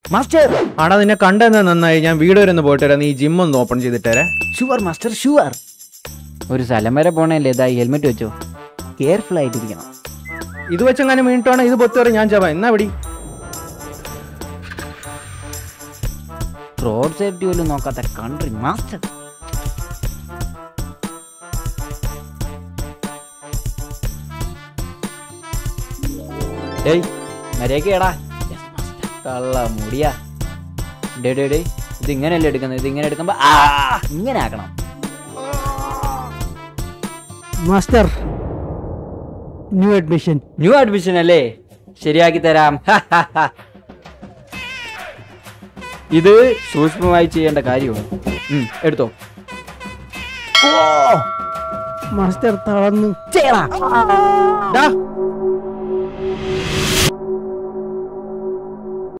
master ആടാ നിന്നെ കണ്ടെന്ന് നന്നായി ഞാൻ വീട് വരെ ഒന്ന് പോയിട്ട് വരാം നീ ജിം ഒന്ന് ഓപ്പൺ ചെയ്തിട്ടേരെ ഷുവർ മാസ്റ്റർ ഷുവർ ഒരു സ്ഥലം വരെ പോണല്ലേ ഇതാ ഹെൽമെറ്റ് വെച്ചോ കെയർഫുൾ ആയിട്ടിരിക്കണം ഇത് വെച്ചെങ്ങനെ വീണിട്ടാണ് ഇത് പൊത്തുവരെ ഞാൻ ചാവാ എന്നാ പിടി റോഡ് സേഫ്റ്റി പോലും നോക്കാത്ത കൺട്രി മാസ്റ്റർ ഡേയ് മര്യാദക്കേടാ കള്ള മുടിയാ ഡേ ഡേ ഡേ ഇത് ഇങ്ങനെയല്ലേ എടുക്കുന്നത് ഇത് ഇങ്ങനെ എടുക്കുമ്പോ ആ ഇങ്ങനെ ആക്കണം master new admission new admission അല്ലേ ശരിയാക്കി തരാം ഇത് സൂക്ഷ്മമായി ചെയ്യേണ്ട കാര്യമാണ് ഉം, എടുത്തോ മാസ്റ്റർ തളർന്നു ചെയ്യടാ ഡാ